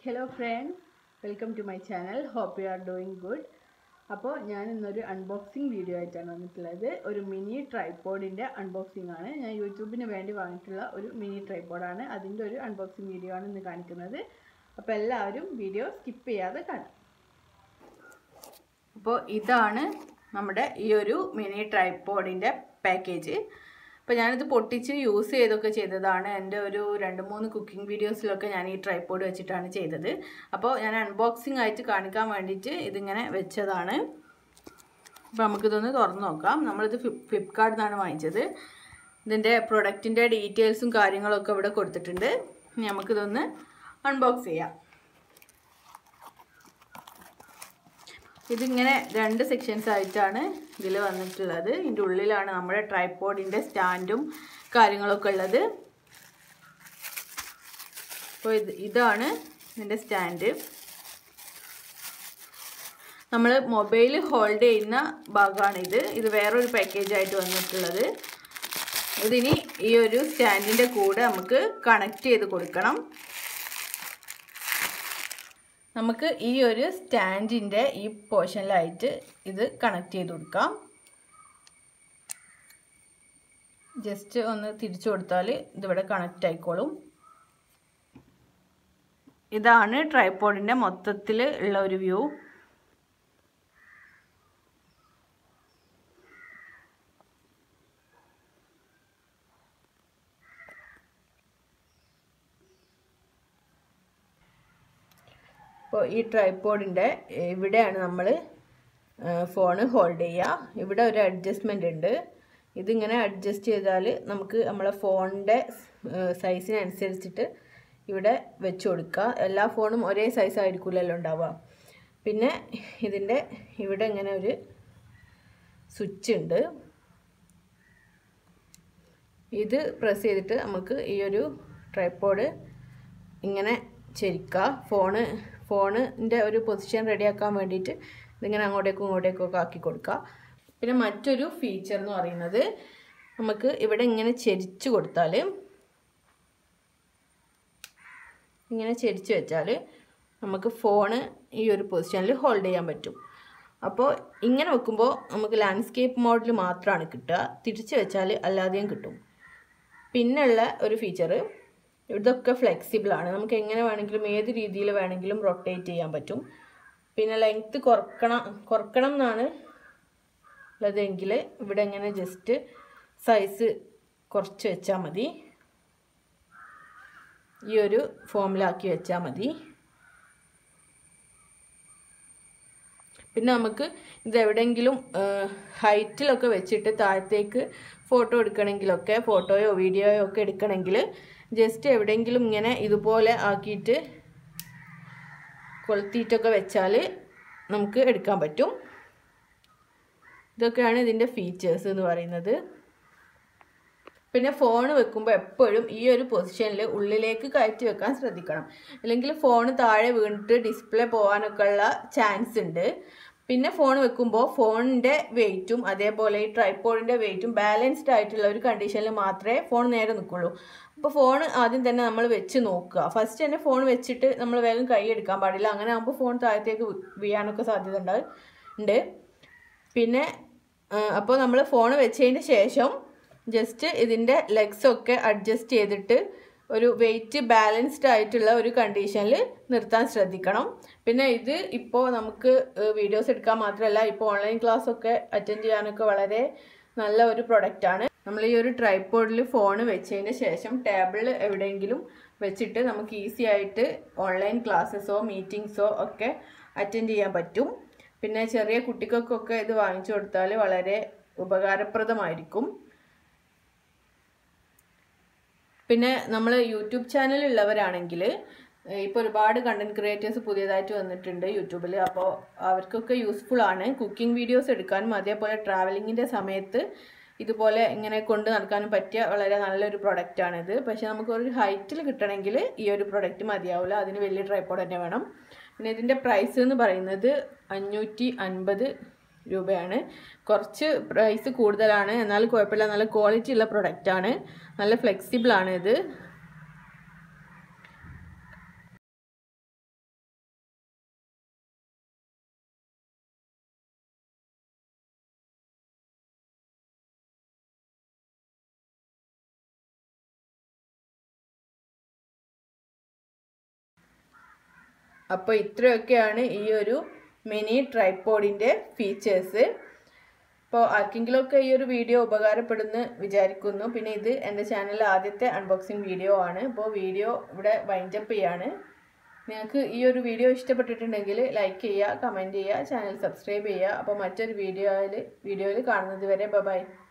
hello friends welcome to my channel hope you are doing good അപ്പോൾ ഞാൻ ഇന്നൊരു unboxing video ആയിട്ടാണ് വന്നിട്ടുള്ളത് ഒരു മിനി ട്രൈപ്പോഡിൻ്റെ അൺബോക്സിംഗ് ആണ് ഞാൻ യൂട്യൂബിന് വേണ്ടി വാങ്ങിയിട്ടുള്ള ഒരു മിനി ട്രൈപ്പോഡാണ് അതിൻ്റെ ഒരു അൺബോക്സിംഗ് വീഡിയോ ആണ് ഇന്ന് കാണിക്കുന്നത് അപ്പോൾ എല്ലാവരും വീഡിയോ സ്കിപ്പ് ചെയ്യാതെ കാണാം അപ്പോൾ ഇതാണ് നമ്മുടെ ഈ ഒരു മിനി ട്രൈപ്പോഡിൻ്റെ പാക്കേജ് അപ്പോൾ ഞാനിത് പൊട്ടിച്ച് യൂസ് ചെയ്തൊക്കെ ചെയ്തതാണ് എൻ്റെ ഒരു രണ്ട് മൂന്ന് കുക്കിംഗ് വീഡിയോസിലൊക്കെ ഞാൻ ഈ ട്രൈപ്പോഡ് വെച്ചിട്ടാണ് ചെയ്തത് അപ്പോൾ ഞാൻ അൺബോക്സിംഗ് ആയിട്ട് കാണിക്കാൻ വേണ്ടിയിട്ട് ഇതിങ്ങനെ വെച്ചതാണ് അപ്പോൾ നമുക്കിതൊന്ന് തുറന്ന് നോക്കാം നമ്മളിത് ഫ്ലിപ്കാർട്ടിൽ നിന്നാണ് വാങ്ങിച്ചത് ഇതിൻ്റെ പ്രൊഡക്റ്റിൻ്റെ ഡീറ്റെയിൽസും കാര്യങ്ങളൊക്കെ ഇവിടെ കൊടുത്തിട്ടുണ്ട് ഇനി നമുക്കിതൊന്ന് അൺബോക്സ് ചെയ്യാം ഇതിങ്ങനെ രണ്ട് സെക്ഷൻസ് ആയിട്ടാണ് ഇതിൽ വന്നിട്ടുള്ളത് ഇതിൻ്റെ ഉള്ളിലാണ് നമ്മുടെ ട്രൈപ്പോഡിൻ്റെ സ്റ്റാൻഡും കാര്യങ്ങളൊക്കെ ഉള്ളത് അപ്പോൾ ഇത് ഇതാണ് ഇതിൻ്റെ സ്റ്റാൻഡ് നമ്മൾ മൊബൈൽ ഹോൾഡ് ചെയ്യുന്ന ഭാഗമാണിത് ഇത് വേറൊരു പാക്കേജായിട്ട് വന്നിട്ടുള്ളത് ഇതിനി ഈ ഒരു സ്റ്റാൻഡിൻ്റെ കൂടെ നമുക്ക് കണക്ട് ചെയ്ത് കൊടുക്കണം നമുക്ക് ഈ ഒരു സ്റ്റാൻഡിൻ്റെ ഈ പോർഷനിലായിട്ട് ഇത് കണക്ട് ചെയ്ത് കൊടുക്കാം ജസ്റ്റ് ഒന്ന് തിരിച്ചു കൊടുത്താൽ ഇതിവിടെ കണക്റ്റ് ആയിക്കോളും ഇതാണ് ട്രൈപ്പോഡിൻ്റെ മൊത്തത്തിൽ ഉള്ള ഒരു വ്യൂ അപ്പോൾ ഈ ട്രൈപ്പോഡിൻ്റെ ഇവിടെയാണ് നമ്മൾ ഫോണ് ഹോൾഡ് ചെയ്യുക ഇവിടെ ഒരു അഡ്ജസ്റ്റ്മെൻ്റ് ഉണ്ട് ഇതിങ്ങനെ അഡ്ജസ്റ്റ് ചെയ്താൽ നമുക്ക് നമ്മളെ ഫോണിൻ്റെ സൈസിനനുസരിച്ചിട്ട് ഇവിടെ വെച്ച് കൊടുക്കുക എല്ലാ ഫോണും ഒരേ സൈസ് ആയിരിക്കില്ലല്ലോ ഉണ്ടാവുക പിന്നെ ഇതിൻ്റെ ഇവിടെ ഇങ്ങനെ ഒരു സ്വിച്ച് ഉണ്ട് ഇത് പ്രസ് ചെയ്തിട്ട് നമുക്ക് ഈ ഒരു ട്രൈപ്പോഡ് ഇങ്ങനെ ചെരിക്കുക ഫോണ് ഫോണിൻ്റെ ഒരു പൊസിഷൻ റെഡിയാക്കാൻ വേണ്ടിയിട്ട് ഇതിങ്ങനെ അങ്ങോട്ടേക്കും ഇങ്ങോട്ടേക്കും ഒക്കെ ആക്കി കൊടുക്കുക പിന്നെ മറ്റൊരു ഫീച്ചർ എന്ന് പറയുന്നത് നമുക്ക് ഇവിടെ ഇങ്ങനെ ചെരിച്ച് കൊടുത്താൽ ഇങ്ങനെ ചെരിച്ച് വെച്ചാൽ നമുക്ക് ഫോണ് ഈ ഒരു പൊസിഷനിൽ ഹോൾഡ് ചെയ്യാൻ പറ്റും അപ്പോൾ ഇങ്ങനെ വെക്കുമ്പോൾ നമുക്ക് ലാൻഡ്സ്കേപ്പ് മോഡിൽ മാത്രമാണ് കിട്ടുക തിരിച്ച് വെച്ചാൽ അല്ലാതെയും കിട്ടും പിന്നുള്ള ഒരു ഫീച്ചർ ഇതൊക്കെ ഫ്ലെക്സിബിൾ ആണ് നമുക്ക് എങ്ങനെ വേണമെങ്കിലും ഏത് രീതിയിൽ വേണമെങ്കിലും റൊട്ടേറ്റ് ചെയ്യാൻ പറ്റും പിന്നെ ലെങ്ത്ത് കുറക്കണം കുറക്കണം എന്നാണ് ഉള്ളതെങ്കിൽ ഇവിടെ ഇങ്ങനെ ജസ്റ്റ് സൈസ് കുറച്ച് വെച്ചാൽ മതി ഈ ഒരു ഫോമിലാക്കി വെച്ചാൽ മതി പിന്നെ നമുക്ക് ഇത് എവിടെയെങ്കിലും ഹൈറ്റിലൊക്കെ വെച്ചിട്ട് താഴത്തേക്ക് ഫോട്ടോ എടുക്കണമെങ്കിലൊക്കെ ഫോട്ടോയോ വീഡിയോയോ ഒക്കെ എടുക്കണമെങ്കിൽ ജസ്റ്റ് എവിടെയെങ്കിലും ഇങ്ങനെ ഇതുപോലെ ആക്കിയിട്ട് കൊളുത്തിയിട്ടൊക്കെ വെച്ചാൽ നമുക്ക് എടുക്കാൻ പറ്റും ഇതൊക്കെയാണ് ഇതിൻ്റെ ഫീച്ചേഴ്സ് എന്ന് പറയുന്നത് പിന്നെ ഫോൺ വെക്കുമ്പോൾ എപ്പോഴും ഈ ഒരു പൊസിഷനിൽ ഉള്ളിലേക്ക് കയറ്റി വെക്കാൻ ശ്രദ്ധിക്കണം അല്ലെങ്കിൽ ഫോൺ താഴെ വീണിട്ട് ഡിസ്പ്ലേ പോകാനൊക്കെ ഉള്ള ചാൻസ് ഉണ്ട് പിന്നെ ഫോൺ വെക്കുമ്പോൾ ഫോണിൻ്റെ വെയിറ്റും അതേപോലെ ഈ ട്രൈപ്പോഡിൻ്റെ വെയിറ്റും ബാലൻസ്ഡ് ആയിട്ടുള്ള ഒരു കണ്ടീഷനിൽ മാത്രമേ ഫോൺ നേരെ നിൽക്കുള്ളൂ അപ്പോൾ ഫോൺ ആദ്യം തന്നെ നമ്മൾ വെച്ച് നോക്കുക ഫസ്റ്റ് തന്നെ ഫോൺ വെച്ചിട്ട് നമ്മൾ വേഗം കൈ എടുക്കാൻ പാടില്ല അങ്ങനെ ആകുമ്പോൾ ഫോൺ താഴത്തേക്ക് വീഴാനൊക്കെ സാധ്യത ഉണ്ടാവും ഉണ്ട് പിന്നെ അപ്പോൾ നമ്മൾ ഫോൺ വെച്ചതിന് ശേഷം ജസ്റ്റ് ഇതിൻ്റെ ലെഗ്സൊക്കെ അഡ്ജസ്റ്റ് ചെയ്തിട്ട് ഒരു വെയിറ്റ് ബാലൻസ്ഡ് ആയിട്ടുള്ള ഒരു കണ്ടീഷനിൽ നിർത്താൻ ശ്രദ്ധിക്കണം പിന്നെ ഇത് ഇപ്പോൾ നമുക്ക് വീഡിയോസ് എടുക്കാൻ മാത്രമല്ല ഇപ്പോൾ ഓൺലൈൻ ക്ലാസ് ഒക്കെ അറ്റൻഡ് ചെയ്യാനൊക്കെ വളരെ നല്ല ഒരു പ്രൊഡക്റ്റാണ് നമ്മൾ ഈ ഒരു ട്രൈപ്പോഡിൽ ഫോൺ വെച്ചതിന് ശേഷം ടേബിളിൽ എവിടെയെങ്കിലും വെച്ചിട്ട് നമുക്ക് ഈസി ആയിട്ട് ഓൺലൈൻ ക്ലാസ്സസോ മീറ്റിങ്സോ ഒക്കെ അറ്റൻഡ് ചെയ്യാൻ പറ്റും പിന്നെ ചെറിയ കുട്ടികൾക്കൊക്കെ ഇത് വാങ്ങിച്ചു കൊടുത്താൽ വളരെ ഉപകാരപ്രദമായിരിക്കും പിന്നെ നമ്മൾ യൂട്യൂബ് ചാനലുള്ളവരാണെങ്കിൽ ഇപ്പോൾ ഒരുപാട് കണ്ടൻറ് ക്രിയേറ്റേഴ്സ് പുതിയതായിട്ട് വന്നിട്ടുണ്ട് യൂട്യൂബിൽ അപ്പോൾ അവർക്കൊക്കെ യൂസ്ഫുൾ ആണ് കുക്കിംഗ് വീഡിയോസ് എടുക്കാനും അതേപോലെ ട്രാവലിങ്ങിൻ്റെ സമയത്ത് ഇതുപോലെ ഇങ്ങനെ കൊണ്ട് നടക്കാനും പറ്റിയ വളരെ നല്ലൊരു പ്രൊഡക്റ്റാണിത് പക്ഷേ നമുക്ക് ഒരു ഹൈറ്റിൽ കിട്ടണമെങ്കിൽ ഈ ഒരു പ്രൊഡക്റ്റ് മതിയാവില്ല അതിന് വലിയ ട്രൈപ്പോഡ് തന്നെ വേണം പിന്നെ ഇതിൻ്റെ പ്രൈസ് എന്ന് പറയുന്നത് അഞ്ഞൂറ്റി അൻപത് രൂപയാണ് കുറച്ച് പ്രൈസ് കൂടുതലാണ് എന്നാൽ കുഴപ്പമില്ല നല്ല ക്വാളിറ്റി ഉള്ള പ്രൊഡക്റ്റാണ് നല്ല ഫ്ലെക്സിബിൾ ആണ് ഇത് അപ്പോൾ ഇത്രയൊക്കെയാണ് ഈ ഒരു മിനി ട്രൈപ്പോഡിൻ്റെ ഫീച്ചേഴ്സ് അപ്പോൾ ആർക്കെങ്കിലുമൊക്കെ ഈ ഒരു വീഡിയോ ഉപകാരപ്പെടുന്നു വിചാരിക്കുന്നു പിന്നെ ഇത് എൻ്റെ ചാനലിലെ ആദ്യത്തെ അൺബോക്സിങ് വീഡിയോ ആണ് അപ്പോൾ വീഡിയോ ഇവിടെ വൈൻഡപ്പ് ചെയ്യാണ് നിങ്ങൾക്ക് ഈ ഒരു വീഡിയോ ഇഷ്ടപ്പെട്ടിട്ടുണ്ടെങ്കിൽ ലൈക്ക് ചെയ്യുക കമൻറ്റ് ചെയ്യുക ചാനൽ സബ്സ്ക്രൈബ് ചെയ്യുക അപ്പോൾ മറ്റൊരു വീഡിയോയിൽ വീഡിയോയിൽ കാണുന്നത് വരെ ബൈ